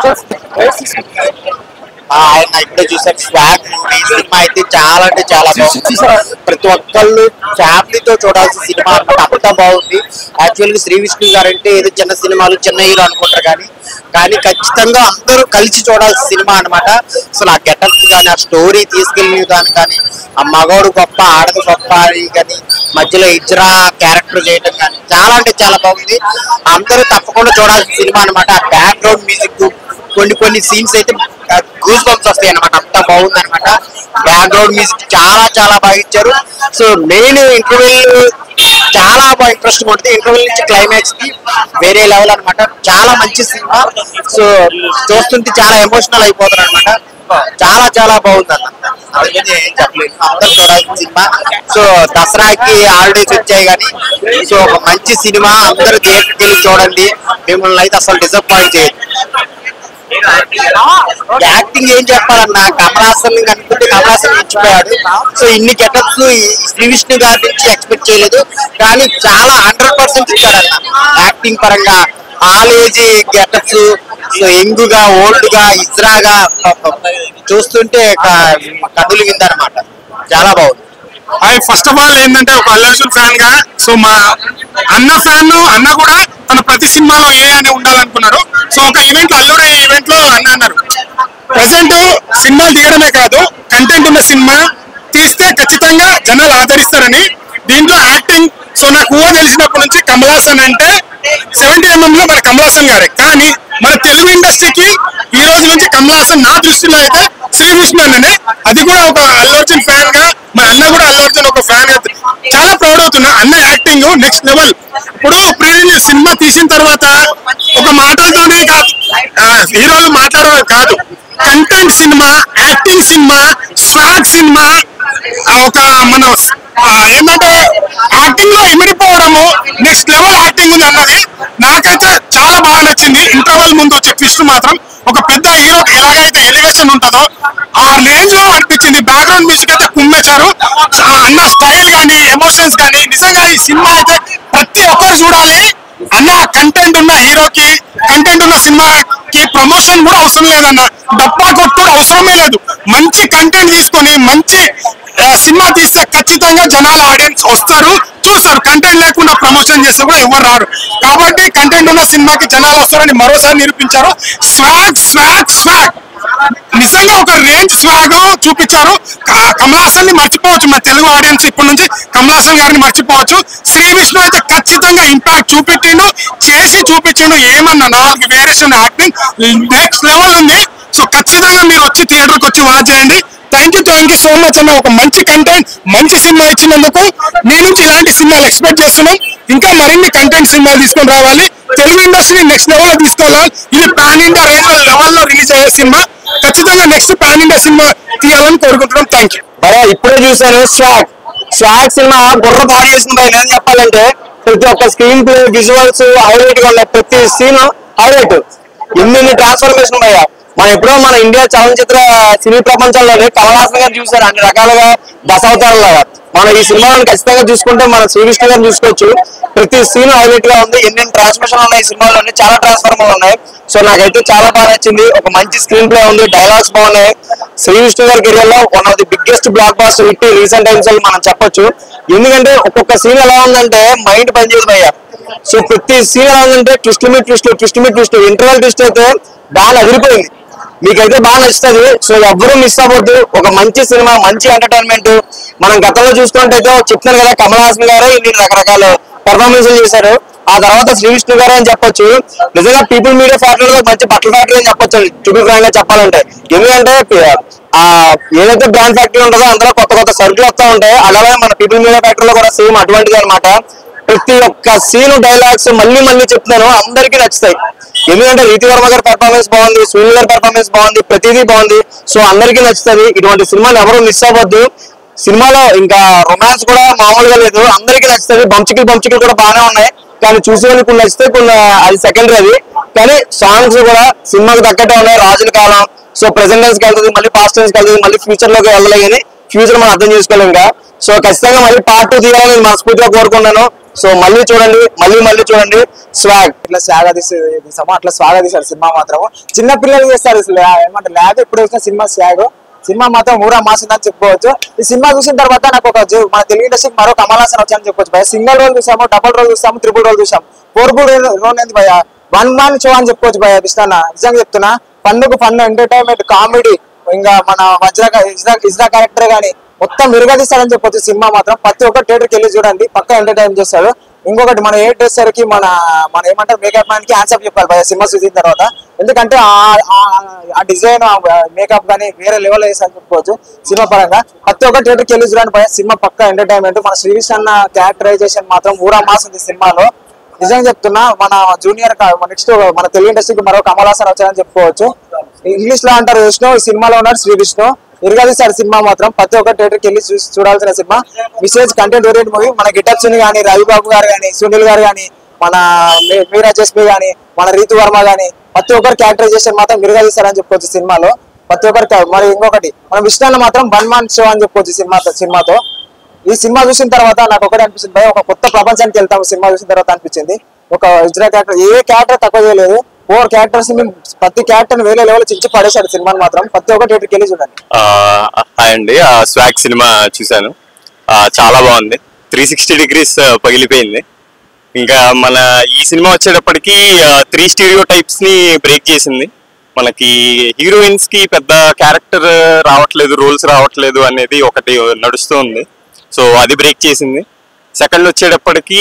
ఆ, ఆయన ఇప్పుడే చూసారు స్వాగ్ మూవీ సినిమా అయితే చాలా అంటే చాలా బాగుంది ప్రతి ఒక్కళ్ళు ఫ్యామిలీతో చూడాల్సిన సినిమా అన్నమాట అంత బాగుంది యాక్చువల్గా శ్రీ విష్ణు గారు అంటే ఏదో చిన్న సినిమాలు చిన్న హీరో అనుకుంటారు కానీ కానీ ఖచ్చితంగా అందరూ కలిసి చూడాల్సిన సినిమా అన్నమాట అసలు ఆ గెటప్స్ కానీ ఆ స్టోరీ తీసుకెళ్ళిన దాని కానీ ఆ మగవాడు గొప్ప ఆడది గొప్ప అని కానీ మధ్యలో ఇజ్రా క్యారెక్టర్ చేయడం కానీ చాలా అంటే చాలా బాగుంది అందరూ తప్పకుండా చూడాల్సిన సినిమా అన్నమాట ఆ బ్యాక్గ్రౌండ్ మ్యూజిక్ కొన్ని కొన్ని సీన్స్ అయితే గూస్ బంప్స్ వస్తాయి అనమాట అంత బాగుంది అనమాట బ్యాక్గ్రౌండ్ మ్యూజిక్ చాలా చాలా బాగా ఇచ్చారు సో మెయిన్ ఇంటర్వ్యూ చాలా బాగా ఇంట్రెస్ట్ ఉంటుంది ఇంటర్వ్యూ నుంచి క్లైమాక్స్ కి వేరే లెవెల్ అన్నమాట చాలా మంచి సినిమా సో చూస్తుంటే చాలా ఎమోషనల్ అయిపోతారు అనమాట చాలా చాలా బాగుంది అన్న అందుకని ఏం చెప్పలేదు అందరూ చూడాల్సిన సినిమా సో దసరాకి హాలిడేస్ వచ్చాయి కానీ సో ఒక మంచి సినిమా అందరూ థియేటర్కి వెళ్ళి చూడండి మిమ్మల్ని అయితే అసలు డిసప్పాయింట్ చేయదు యాక్టింగ్ ఏం చెప్పాలన్నా కమలాసన్ అనుకుంటే కమలాసన్ ఇచ్చిపోయాడు సో ఇన్ని గెటప్స్ శ్రీ విష్ణు గారి నుంచి ఎక్స్పెక్ట్ చేయలేదు కానీ చాలా హండ్రెడ్ పర్సెంట్ ఇచ్చాడన్న యాక్టింగ్ పరంగా all age getups so young గా ఓల్డ్ గా ఇజ్రాగా చూస్తుంటే క- కదులు విందనమాట చాలా బాగుంది హాయ్ ఫస్ట్ ఆఫ్ ఆల్ ఏంటంటే ఒక అల్లు అర్జున్ ఫ్యాన్ గా సో మా అన్న ఫ్యాన్ అన్న కూడా తన ప్రతి సినిమాలో ఏ అని ఉండాలనుకున్నారు సో ఒక ఈవెంట్ లో అల్లుడు ఈవెంట్ లో అన్న అన్నారు ప్రజెంట్ సినిమాలు తీయడమే కాదు కంటెంట్ ఉన్న సినిమా తీస్తే ఖచ్చితంగా జనాలు ఆదరిస్తారని దీంట్లో యాక్టింగ్ సో నాకు ఊహ తెలిసినప్పటి నుంచి కమల్ హాసన్ అంటే సెవెంటీ ఎంఎం లో మన కమల్ హాసన్ గారే కానీ మన తెలుగు ఇండస్ట్రీకి ఈ రోజు నుంచి కమల్ హాసన్ నా దృష్టిలో అయితే శ్రీ విష్ణు అన్ననే అది కూడా ఒక అల్లు అర్జున్ ఫ్యాన్ గా మన అన్న కూడా అల్లు అర్జున్ ఒక ఫ్యాన్ గా చాలా ప్రౌడ్ అవుతున్నా అన్న యాక్టింగ్ నెక్స్ట్ లెవెల్ ఇప్పుడు ప్రీ రిలీజ్ సినిమా తీసిన తర్వాత ఒక మాటలతోనే కాదు ఆ, హీరోలు మాట్లాడడం కాదు కంటెంట్ సినిమా యాక్టింగ్ సినిమా స్వాగ్ సినిమా ఆ, ఒక మన ఆ, ఏంటంటే యాక్టింగ్ లో ఇమిడిపోవడము నెక్స్ట్ లెవెల్ యాక్టింగ్ ఉంది అన్నది నాకైతే చాలా బాగా నచ్చింది ఇంటర్వెల్ ముందు వచ్చే ట్విస్ట్ మాత్రం ఒక పెద్ద హీరో ఎలాగైతే ఎలివేషన్ ఉంటుందో ఆ రేంజ్ లో అనిపించింది బ్యాక్గ్రౌండ్ మ్యూజిక్ అయితే కుమ్మేశారు ఆ అన్న స్టైల్ గానీ ఎమోషన్స్ గానీ నిజంగా ఈ సినిమా అయితే ప్రతి ఒక్కరు చూడాలి అన్న కంటెంట్ ఉన్న హీరోకి కంటెంట్ ఉన్న సినిమాకి ప్రమోషన్ కూడా అవసరం లేదన్న డబ్బా కొట్టుడు అవసరమే లేదు మంచి కంటెంట్ తీసుకొని మంచి ఆ, సినిమా తీస్తే ఖచ్చితంగా జనాల ఆడియన్స్ వస్తారు చూస్తారు కంటెంట్ లేకుండా ప్రమోషన్ చేస్తే కూడా ఎవరు రారు కాబట్టి కంటెంట్ ఉన్న సినిమాకి జనాలు వస్తారని మరోసారి నిరూపించారు స్వాగ్ స్వాగ్ స్వాగ్ నిజంగా ఒక రేంజ్ స్వాగ్ చూపించారు క- కమల్ హాసన్ ని మర్చిపోవచ్చు మన తెలుగు ఆడియన్స్ ఇప్పటి నుంచి కమల్ హాసన్ గారిని మర్చిపోవచ్చు శ్రీ విష్ణు అయితే ఖచ్చితంగా ఇంపాక్ట్ చూపెట్టిండు చేసి చూపించిండు ఏమన్నా నాలుగు వేరియేషన్ యాక్టింగ్ నెక్స్ట్ లెవెల్ ఉంది సో ఖచ్చితంగా మీరు వచ్చి థియేటర్కి వచ్చి వాచ్ చేయండి thank you thank you so much అన్న ఒక మంచి కంటెంట్ మంచి సినిమా ఇచ్చినందుకు మీ నుంచి ఇలాంటి సినిమాలు ఎక్స్పెక్ట్ చేస్తున్నాం ఇంకా మరిన్ని కంటెంట్ సినిమాలు తీసుకొని రావాలి తెలుగు ఇండస్ట్రీ నెక్స్ట్ లెవెల్ లో తీసుకెళ్ళాలి ఇది పాన్ ఇండియా రేంజ్ లెవెల్ లో రిలీజ్ అయ్యే సినిమా ఖచ్చితంగా నెక్స్ట్ పాన్ ఇండియా సినిమా తీయాలని కోరుకుంటున్నాం థ్యాంక్ యూ బరా ఇప్పుడే చూశాను స్వాగ్ స్వాగ్ సినిమా బుర్ర పాడు చేసిన భయ నేను చెప్పాలంటే ప్రతి ఒక్క స్క్రీన్ ప్లే విజువల్స్ హైలైట్ గా ఉన్నాయి ప్రతి సీన్ హైలైట్ ఎన్ని ట్రాన్స్ఫర్మేషన్ భయ మనం ఎప్పుడో మన ఇండియా చలనచిత్ర సినీ ప్రపంచంలోనే కమల్ హాసన్ గారు చూశారు అన్ని రకాలుగా దశావతారాలుగా మనం ఈ సినిమాలను ఖచ్చితంగా చూసుకుంటే మన శ్రీకృష్ణ గారిని చూసుకోవచ్చు ప్రతి సీన్ హైలైట్ గా ఉంది ఎన్ని ట్రాన్స్మిషన్ ఉన్నాయి ఈ సినిమాలోనే చాలా ట్రాన్స్ఫార్మర్ ఉన్నాయి సో నాకైతే చాలా బాగా నచ్చింది ఒక మంచి స్క్రీన్ ప్లే ఉంది డైలాగ్స్ బాగున్నాయి శ్రీ విష్ణు గారి కెరియర్ లో one of the biggest blockbuster hit recent times లో మనం చెప్పొచ్చు ఎందుకంటే ఒక్కొక్క సీన్ ఎలా ఉందంటే మైండ్ పనిచేయదు భయ్య సో ప్రతి సీన్ ఎలా ఉందంటే ట్విస్ట్ మీ ట్విస్ట్ ట్విస్ట్ మీ ట్విస్ట్ ఇంటర్వల్ ట్విస్ట్ అయితే బాగా అదిరిపోయింది మీకైతే బాగా నచ్చుతుంది సో ఎవ్వరూ మిస్ అవ్వద్దు ఒక మంచి సినిమా మంచి ఎంటర్టైన్మెంట్ మనం గతంలో చూసుకుంటే చెప్తున్నాను కదా కమల్ హాసన్ గారే ఇన్ని రకరకాల పర్ఫార్మెన్స్ చేశారు ఆ తర్వాత శ్రీ విష్ణు గారు అని చెప్పొచ్చు నిజంగా పీపుల్ మీడియా ఫ్యాక్టరీ లో మంచి బట్టల ఫ్యాక్టరీ అని చెప్పొచ్చు చుట్టూ ఫ్రాంక్ గా చెప్పాలంటే ఎందుకంటే ఆ ఏదైతే బ్రాండ్ ఫ్యాక్టరీ ఉంటుందో అందులో కొత్త కొత్త సరుకులు వస్తూ ఉంటాయి అలాగే మన పీపుల్ మీడియా ఫ్యాక్టరీలో కూడా సేమ్ అటువంటిది అనమాట ప్రతి ఒక్క సీన్ డైలాగ్స్ మళ్ళీ మళ్ళీ చెప్తున్నాను అందరికీ నచ్చుతాయి ఎందుకంటే రీతి వర్మ గారి పెర్ఫార్మెన్స్ బాగుంది సునీల్ గారి పెర్ఫార్మెన్స్ బాగుంది ప్రతిదీ బాగుంది సో అందరికీ నచ్చుతుంది ఇటువంటి సినిమాలు ఎవరు మిస్ అవ్వద్దు సినిమాలో ఇంకా రొమాన్స్ కూడా మామూలుగా లేదు అందరికీ నచ్చుతుంది బంచికలు బంచికలు కూడా బాగానే ఉన్నాయి కానీ చూసే వాళ్ళకి కొన్ని నచ్చితే కొన్ని అది సెకండరీ అది కానీ సాంగ్స్ కూడా సినిమాకి తగ్గట్టే ఉన్నాయి రాజుల కాలం సో ప్రెసెంట్ టైమ్స్ కి వెళ్తుంది మళ్ళీ పాస్ట్ టైమ్స్ కి వెళ్తుంది మళ్ళీ ఫ్యూచర్ లోకి వెళ్ళలే కానీ ఫ్యూచర్ మనం అర్థం చేసుకోలేం ఇంకా సో ఖచ్చితంగా మళ్ళీ పార్ట్ టూ తీయాలని నేను మనస్ఫూర్తిగా కోరుకున్నాను సో మళ్ళీ చూడండి మళ్ళీ మళ్ళీ చూడండి స్వాగ్ ఇట్లా స్వాగ తీసాము అట్లా స్వాగ తీశారు సినిమా మాత్రం చిన్న పిల్లలు చేస్తారు అసలు ఏమంటారు లేదు ఇప్పుడు వచ్చిన సినిమా స్వాగ్ సినిమా మాత్రం ఊరా మాసిందని చెప్పుకోవచ్చు ఈ సినిమా చూసిన తర్వాత నాకు ఒక జీ- మన తెలుగు ఇండస్ట్రీకి మరో కమలాసన్ వచ్చాయని చెప్పొచ్చు భయ సింగిల్ రోల్ చూసాము డబుల్ రోల్ చూసాము త్రిబుల్ రోల్ చూసాము ఫోర్ బుల్ రోల్ ఏంది భయ వన్ మ్యాన్ షో అని చెప్పుకోవచ్చు భయ కృష్ణ నిజంగా చెప్తున్నా పండుగ ఫన్ ఎంటర్టైన్మెంట్ కామెడీ ఇంకా మన వజ్ర ఇజ్రా ఇజ్రా క్యారెక్టర్ గానీ మొత్తం విరగదీస్తాడని చెప్పొచ్చు సినిమా మాత్రం ప్రతి ఒక్క థియేటర్కి వెళ్ళి చూడండి పక్క ఎంటర్టైన్ చేస్తాడు ఇంకొకటి మన ఏ డ్రెస్సర్ కి మన మన ఏమంటారు మేకప్ మ్యాన్ కి ఆన్సర్ చెప్పాలి భయ సినిమా చూసిన తర్వాత ఎందుకంటే ఆ- ఆ- ఆ డిజైన్ మేకప్ గానీ వేరే లెవెల్ వేసారని చెప్పుకోవచ్చు సినిమా పరంగా ప్రతి ఒక్క థియేటర్కి వెళ్ళి చూడండి భయ సినిమా పక్క ఎంటర్టైన్మెంట్ మన శ్రీవిష్ అన్న క్యారెక్టరైజేషన్ మాత్రం ఊరా మాస్ ఉంది సినిమాలో నిజంగా చెప్తున్నా మన జూనియర్ నెక్స్ట్ మన తెలుగు ఇండస్ట్రీకి మరో కమల్ హాసన్ వచ్చారని చెప్పుకోవచ్చు ఇంగ్లీష్ లో అంటారు విష్ణు ఈ సినిమాలో ఉన్నాడు శ్రీ విష్ణు ఇరగదీశారు సినిమా మాత్రం ప్రతి ఒక్క థియేటర్కి వెళ్ళి చూసి చూడాల్సిన సినిమా విశేష్ కంటెంట్ ఓరియంట్ మూవీ మన గిటప్ సుని కానీ రవిబాబు గారు కానీ సునీల్ గారు కానీ మన మీ- మీరా జస్మి గానీ మన రీతు వర్మ గానీ ప్రతి ఒక్కరు క్యారెక్టరైజేషన్ మాత్రం మిరగదీశారని చెప్పుకోవచ్చు సినిమాలో ప్రతి ఒక్కరికి మరి ఇంకొకటి మన విష్ణున్న మాత్రం వన్ మ్యాన్ షో అని చెప్పుకోవచ్చు సినిమాతో సినిమాతో ఈ సినిమా చూసిన తర్వాత నాకు ఒకటి అనిపించింది భయ ఒక కొత్త ప్రపంచానికి వెళ్తాము సినిమా చూసిన తర్వాత అనిపించింది ఒక ఇజ్రా క్యారెక్టర్ ఏ క్యారెక్టర్ తక్కువ చేయలేదు ఫోర్ క్యారెక్టర్స్ ని ప్రతి క్యారెక్టర్ వేరే లెవెల్ చించి పడేశాడు సినిమాని మాత్రం ప్రతి ఒక్క థియేటర్కి వెళ్ళి చూడండి ఆ, హాయ్ అండి ఆ స్వాగ్ సినిమా చూశాను ఆ, చాలా బాగుంది త్రీ సిక్స్టీ డిగ్రీస్ పగిలిపోయింది ఇంకా మన ఈ సినిమా వచ్చేటప్పటికి త్రీ స్టీరియో టైప్స్ ని బ్రేక్ చేసింది మనకి హీరోయిన్స్ కి పెద్ద క్యారెక్టర్ రావట్లేదు రోల్స్ రావట్లేదు అనేది ఒకటి నడుస్తూ ఉంది సో అది బ్రేక్ చేసింది సెకండ్ వచ్చేటప్పటికి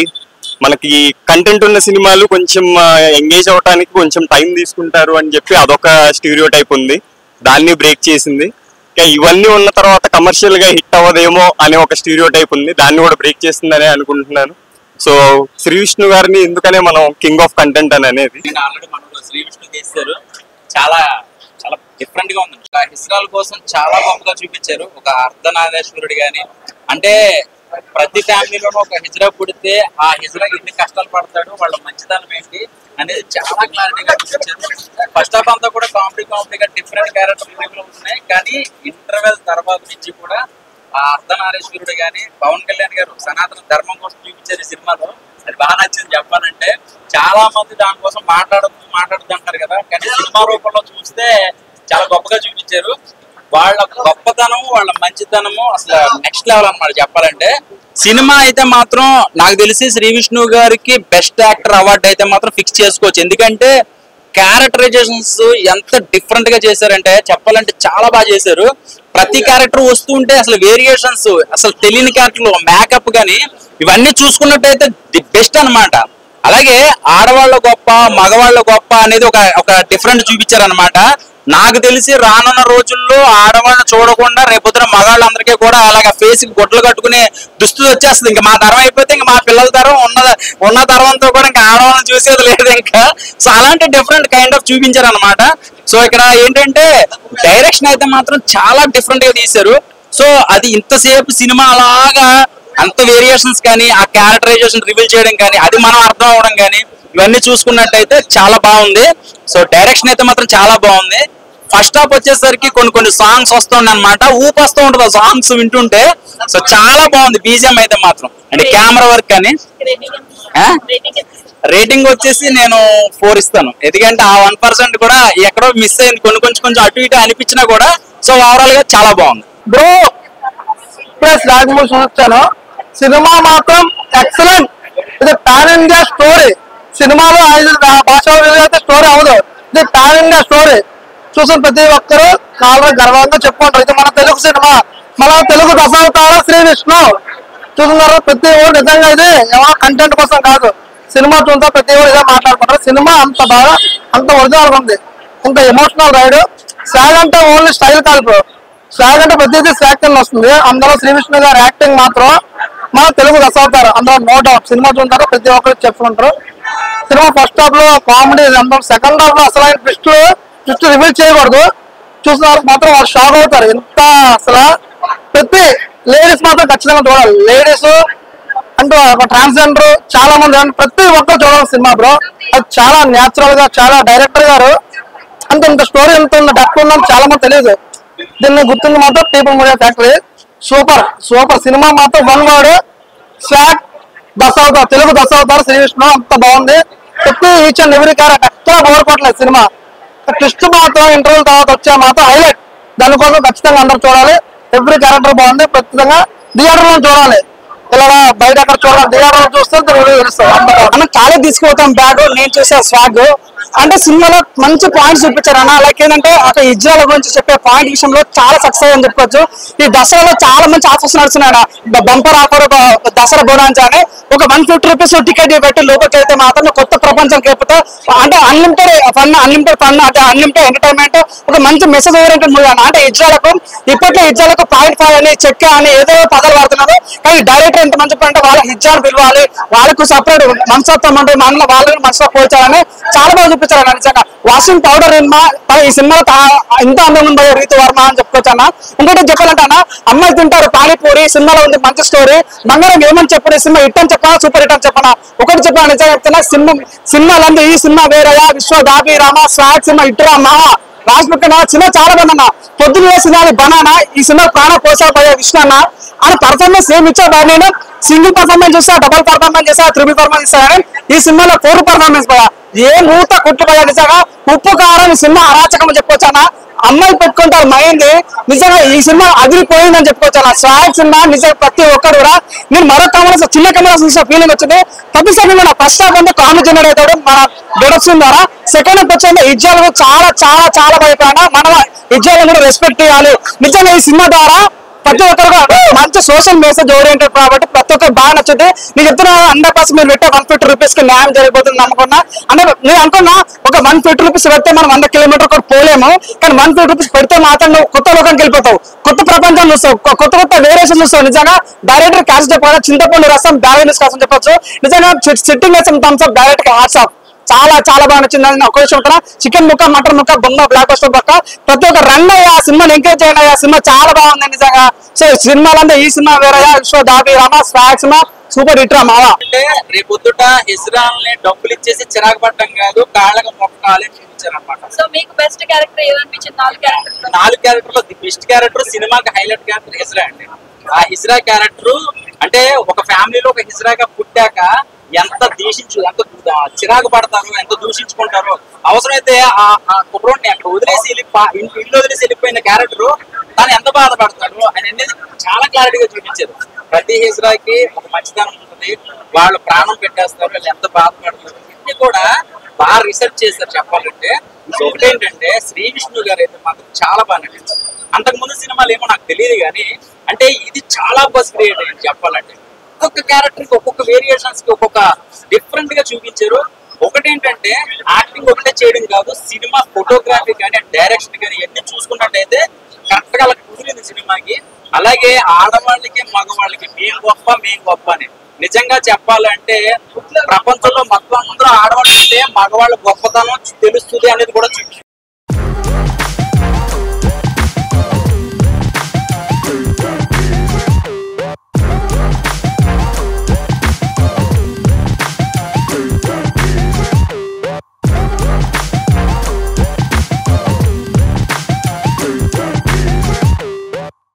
మనకి కంటెంట్ ఉన్న సినిమాలు కొంచెం ఎంగేజ్ అవడానికి కొంచెం టైం తీసుకుంటారు అని చెప్పి అదొక స్టీరియో టైప్ ఉంది దాన్ని బ్రేక్ చేసింది ఇంకా ఇవన్నీ ఉన్న తర్వాత కమర్షియల్ గా హిట్ అవ్వదేమో అనే ఒక స్టీరియో టైప్ ఉంది దాన్ని కూడా బ్రేక్ చేసిందనే అనుకుంటున్నాను సో శ్రీ విష్ణు గారిని ఎందుకనే మనం కింగ్ ఆఫ్ కంటెంట్ అని అనేది నేను ఆల్రెడీ మనలో శ్రీ విష్ణు చేశారు చాలా చాలా డిఫరెంట్ గా ఉంది ఒక హిస్రాల కోసం చాలా గొప్పగా చూపించారు ఒక అర్ధనాదేశ్వరుడు గాని అంటే ప్రతి ఫ్యామిలీలోనూ ఒక హిజ్రా పుడితే ఆ హిజ్రా ఎన్ని కష్టాలు పడతాడు వాళ్ళ మంచితనం ఏంటి అనేది చాలా క్లారిటీగా చూపించారు ఫస్ట్ హాఫ్ అంతా కూడా కామెడీ కామెడీగా డిఫరెంట్ క్యారెక్టర్ రివ్యూలు ఉన్నాయి కానీ ఇంటర్వెల్ తర్వాత నుంచి కూడా ఆ అర్ధనారేశ్వరుడు గాని పవన్ కళ్యాణ్ గారు సనాతన ధర్మం కోసం చూపించారు ఈ సినిమాలో అది బాగా నచ్చింది చెప్పాలంటే చాలా మంది దానికోసం మాట్లాడదు మాట్లాడదు అంటారు కదా కానీ సినిమా రూపంలో చూస్తే చాలా గొప్పగా చూపించారు వాళ్ళ గొప్పతనం వాళ్ళ మంచితనము అసలు నెక్స్ట్ లెవెల్ అన్నమాట చెప్పాలంటే సినిమా అయితే మాత్రం నాకు తెలిసి శ్రీ విష్ణు గారికి బెస్ట్ యాక్టర్ అవార్డు అయితే మాత్రం ఫిక్స్ చేసుకోవచ్చు ఎందుకంటే క్యారెక్టరైజేషన్స్ ఎంత డిఫరెంట్ గా చేశారంటే చెప్పాలంటే చాలా బాగా చేశారు ప్రతి క్యారెక్టర్ వస్తుంటే అసలు వేరియేషన్స్ అసలు తెలియని క్యారెక్టర్లు మేకప్ గానీ ఇవన్నీ చూసుకున్నట్టయితే ది బెస్ట్ అన్నమాట అలాగే ఆడవాళ్ళ గొప్ప మగవాళ్ళ గొప్ప అనేది ఒక ఒక డిఫరెంట్ చూపించారనమాట నాకు తెలిసి రానున్న రోజుల్లో ఆడవాళ్ళని చూడకుండా రేపొద్దున మగాళ్ళందరికీ కూడా అలాగ ఫేస్ కి గుడ్లు కట్టుకునే దుస్తులు వచ్చేస్తుంది ఇంకా మా తరం అయిపోతే ఇంకా మా పిల్లల తరం ఉన్న ఉన్న తరంతో కూడా ఇంకా ఆడవాళ్ళని చూసేది లేదు ఇంకా సో అలాంటి డిఫరెంట్ కైండ్ ఆఫ్ చూపించారు అనమాట సో ఇక్కడ ఏంటంటే డైరెక్షన్ అయితే మాత్రం చాలా డిఫరెంట్ గా తీశారు సో అది ఇంతసేపు సినిమా అలాగా అంత వేరియేషన్స్ కానీ ఆ క్యారెక్టరైజేషన్ రివీల్ చేయడం కానీ అది మనం అర్థం అవడం కానీ ఇవన్నీ చూసుకున్నట్టయితే చాలా బాగుంది సో డైరెక్షన్ అయితే మాత్రం చాలా బాగుంది ఫస్ట్ హాఫ్ వచ్చేసరికి కొన్ని కొన్ని సాంగ్స్ వస్తుండే అనమాట ఊపు వస్తూ ఉంటుంది ఆ సాంగ్స్ వింటుంటే సో చాలా బాగుంది బీజిఎం అయితే మాత్రం అంటే కెమెరా వర్క్ కానీ ఆ? రేటింగ్ వచ్చేసి నేను ఫోర్ ఇస్తాను ఎందుకంటే ఆ వన్ పర్సెంట్ కూడా ఎక్కడో మిస్ అయింది కొన్ని కొంచెం కొంచెం అటు ఇటు అనిపించినా కూడా సో ఓవరాల్ గా చాలా బాగుంది బ్రో ప్లస్ రాజమౌళి చూస్తాను సినిమా మాత్రం ఎక్సలెంట్ ఇది పాన్ ఇండియా స్టోరీ సినిమాలో ఐదు రా- భాషలో అయితే స్టోరీ అవ్వదు ఇది పాన్ ఇండియా స్టోరీ చూసిన ప్రతి ఒక్కరు చాలా గర్వంగా చెప్పుకుంటారు ఇది మన తెలుగు సినిమా మన తెలుగు దశావతార శ్రీ విష్ణు చూస్తున్నారు ప్రతి ఒక్కరు నిజంగా ఇది ఎవరో కంటెంట్ కోసం కాదు సినిమా చూస్తే ప్రతి ఒక్కరు ఇదే మాట్లాడుకుంటారు సినిమా అంత బాగా అంత ఒరిజినల్ ఉంది అంత ఎమోషనల్ రైడ్ సాగ్ అంటే ఓన్లీ స్టైల్ కాదు బ్రో స్వాగ్ అంటే ప్రతిదీ స్వాగ్ కింద వస్తుంది అందులో శ్రీ విష్ణు గారి యాక్టింగ్ మాత్రం మన తెలుగు రసవుతారు అందులో నో డౌట్ సినిమా చూంటారు ప్రతి ఒక్కరు చెప్పుకుంటారు సినిమా ఫస్ట్ హాఫ్ లో కామెడీ అందరం సెకండ్ హాఫ్ లో అసలు ట్విస్ట్ ట్విస్ట్ రివీల్ చేయకూడదు చూసిన వాళ్ళకి మాత్రం వాళ్ళు షాక్ అవుతారు ఎంత అసలు ప్రతి లేడీస్ మాత్రం ఖచ్చితంగా చూడాలి లేడీస్ అంటూ ఒక ట్రాన్స్జెండర్ చాలా మంది ఉన్నారు. ప్రతి ఒక్కరు చూడాలి సినిమా బ్రో అది చాలా న్యాచురల్ గా చాలా డైరెక్టర్ గారు అంత ఇంత స్టోరీ ఎంత ఉంది డెప్త్ ఉందని చాలా మంది తెలియదు దీన్ని గుర్తుంది మాత్రం people media factory super super సినిమా మాత్రం one word swag Dashavatar Telugu Dashavatar Shri Vishnu అంత బాగుంది ప్రతి ఈచ్ అండ్ ఎవరీ క్యారెక్టర్ ఎక్కడ బోర్ కొట్టలేదు సినిమా ట్విస్ట్ మాత్రం ఇంటర్వ్యూ తర్వాత వచ్చే మాత్రం హైలైట్ దానికోసం ఖచ్చితంగా అందరూ చూడాలి ఎవ్రీ క్యారెక్టర్ బాగుంది ఖచ్చితంగా థియేటర్ లో చూడాలి ఇలా బయట అక్కడ చూడాలి థియేటర్ లో చూస్తే తెలుస్తుంది అన్న కాలేజ్ తీసుకుపోతాం బ్యాగ్ నేను చూసే స్వాగ్ అంటే సినిమాలో మంచి పాయింట్స్ చూపించారు అన్న లైక్ ఏంటంటే ఒక ఇజ్రాయల్ గురించి చెప్పే పాయింట్ విషయంలో చాలా సక్సెస్ అని చెప్పుకోవచ్చు ఈ దసరాలో చాలా మంచి ఆఫర్స్ నడుస్తున్నాడు బంపర్ ఆఫర్ ఒక దసరా బోనాంచ అని ఒక వన్ ఫిఫ్టీ రూపీస్ టికెట్ పెట్టి లోపలికి వెళ్తే మాత్రం కొత్త ప్రపంచం కేపుతో అంటే అన్లిమిటెడ్ ఫన్ అన్లిమిటెడ్ ఫన్ అంటే అన్లిమిటెడ్ ఎంటర్టైన్మెంట్ ఒక మంచి మెసేజ్ ఓరియంటెడ్ మూవీ అన్న అంటే ఇజ్రాయలకు ఇప్పట్లో ఇజ్రాయలకు పాయింట్ ఫైవ్ అని చెక్ అని ఏదో పదాలు వాడుతున్నారు కానీ డైరెక్టర్ ఎంత మంచి అంటే వాళ్ళ హిజ్జాలు పిలవాలి వాళ్ళకు సపరేట్ మనసత్వం అంటే మన వాళ్ళని మనసులో పోల్చాలని చాలా బాగా చూపించారు అన్న నిజంగా వాషింగ్ పౌడర్ సినిమా ఈ సినిమా ఎంత అందంగా ఉందో రీతి వర్మ అని చెప్పుకోవచ్చు అన్న ఇంకోటి చెప్పాలంటే అన్న అమ్మాయిలు తింటారు పానీపూరి సినిమాలో ఉంది మంచి స్టోరీ బంగారం ఏమని చెప్పారు ఈ సినిమా హిట్ అని చెప్పనా సూపర్ హిట్ అని చెప్పనా ఒకటి చెప్పాను నిజంగా చెప్తున్నా సినిమా సినిమాలందు ఈ సినిమా వేరయా విశ్వ దాబి రామ స్వాగ్ సినిమా ఇట్రా మహా లాస్ట్ పక్కన సినిమా చాలా బాగుంది అన్న పొద్దున్న సినిమా బనానా ఈ సినిమా ప్రాణ పోసా పోయే విష్ణు అన్న ఆయన పర్ఫార్మెన్స్ ఏమి ఇచ్చా బాగా నేను సింగిల్ పర్ఫార్మెన్స్ చూస్తా డబుల్ పర్ఫార్మెన్స్ చేస్తా త్రిబుల్ పర్ఫార్మెన్స్ ఇస్తా కానీ ఈ సినిమాలో ఫోర్ పర్ఫార్మెన్స్ పోయా ఏ మూత కుట్టు పోయా నిజంగా ఉప్పు కారం ఈ సినిమా అరాచకం అని చెప్పొచ్చు అన్న అమ్మాయిలు పెట్టుకుంటారు మైండ్ నిజంగా ఈ సినిమా అదిరిపోయిందని చెప్పుకోవచ్చు అన్న స్వాగ్ సినిమా నిజంగా ప్రతి ఒక్కరు కూడా నేను మరో కెమెరా చిన్న కెమెరా చూసిన ఫీలింగ్ వచ్చింది ప్రతి సమయంలో నా ఫస్ట్ హాఫ్ అంటే కామెడీ జనరేట్ అవుతాడు మన డొడక్షన్ ద్వారా సెకండ్ హాఫ్ వచ్చేది ఇజ్జాలు చాలా చాలా చాలా భయపడినా మనం ఇజ్జాలను కూడా రెస్పెక్ట్ చేయాలి నిజంగా ఈ సినిమా ద్వారా ప్రతి ఒక్కరు కూడా మంచి సోషల్ మెసేజ్ ఓరియంటెడ్ కాబట్టి ప్రతి ఒక్కరు బాగా నచ్చుతుంది నేను చెప్తున్నా హండ్రెడ్ పర్సెంట్ మీరు పెట్టే వన్ ఫిఫ్టీ రూపీస్ కి న్యాయం జరిగిపోతుంది నమ్మకున్నా అంటే నేను అనుకున్నా ఒక వన్ ఫిఫ్టీ రూపీస్ పెడితే మనం వంద కిలోమీటర్ కూడా పోలేము కానీ వన్ ఫిఫ్టీ రూపీస్ పెడితే మాత్రం నువ్వు కొత్త లోకానికి వెళ్ళిపోతావు కొత్త ప్రపంచం చూస్తావు కొ- కొత్త కొత్త వేరియేషన్ చూస్తావు నిజంగా డైరెక్టర్ క్యాష్ చెప్పాలి చింతపండు రసం బ్యాలెన్స్ న్యూస్ కోసం చెప్పొచ్చు నిజంగా సిట్టింగ్ వేసిన thumbs up direct hats off చాలా చాలా బాగా నచ్చింది అని ఒక విషయం ఉంటున్నా చికెన్ ముక్క మటన్ ముక్క బొమ్మ బ్లాక్ బస్టర్ ముక్క ప్రతి ఒక్క రన్ అయ్యా ఆ సినిమాని ఎంకరేజ్ చేయండి అయ్యా సినిమా చాలా బాగుంది నిజంగా సో సినిమాలంతా ఈ సినిమా వేరయ్యా విశ్వ దాబి రామ స్వాగ్ సినిమా సూపర్ హిట్ రా మావా అంటే రేపొద్దుట ఇస్రాయల్ని డబ్బులు ఇచ్చేసి చిరాకు పడటం కాదు కాళ్ళకు మొక్కాలి చూపించారు అనమాట సో మీకు బెస్ట్ క్యారెక్టర్ ఏదనిపించింది నాలుగు క్యారెక్టర్ నాలుగు క్యారెక్టర్ లో ది బెస్ట్ క్యారెక్టర్ సినిమాకి హైలైట్ క్యారెక్టర్ హిజ్రా అండి ఆ హిజ్రా క్యారెక్టర్ అంటే ఒక ఫ్యామిలీలో ఒక హిజ్రాగా పుట్టాక ఎంత దూషించు ఎంత దు- చిరాకు పడతారు ఎంత దూషించుకుంటారు అవసరమైతే ఆ ఆ కుర్రోడిని అక్కడ వదిలేసి వెళ్ళి పా- ఇల్లు ఇల్లు వదిలేసి వెళ్ళిపోయిన క్యారెక్టర్ తను ఎంత బాధపడతాడు అని అనేది చాలా క్లారిటీగా చూపించారు ప్రతి హిజ్రాకి ఒక మంచితనం ఉంటుంది వాళ్ళు ప్రాణం పెట్టేస్తారు వాళ్ళు ఎంత బాధపడతారు ఇవన్నీ కూడా బాగా రీసెర్చ్ చేశారు చెప్పాలంటే సో ఒకటేంటంటే శ్రీ విష్ణు గారు అయితే మాత్రం చాలా బాగా నటించారు అంతకు ముందు సినిమాలు ఏమో నాకు తెలియదు కానీ అంటే ఇది చాలా బస్ క్రియేట్ అయింది చెప్పాలంటే ఒక్కొక్క క్యారెక్టర్ కి ఒక్కొక్క వేరియేషన్స్ కి ఒక్కొక్క డిఫరెంట్ గా చూపించారు ఒకటేంటంటే యాక్టింగ్ ఒకటే చేయడం కాదు సినిమా ఫోటోగ్రఫీ కానీ డైరెక్షన్ కానీ ఇవన్నీ చూసుకున్నట్టయితే కరెక్ట్ గా అలా కుదిరింది సినిమాకి అలాగే ఆడవాళ్ళకి మగవాళ్ళకి మేము గొప్ప మేము గొప్ప అని నిజంగా చెప్పాలంటే ప్రపంచంలో మొత్తం అందరూ ఆడవాళ్ళు అంటే మగవాళ్ళ గొప్పతనం తెలుస్తుంది అనేది కూడా చూపించారు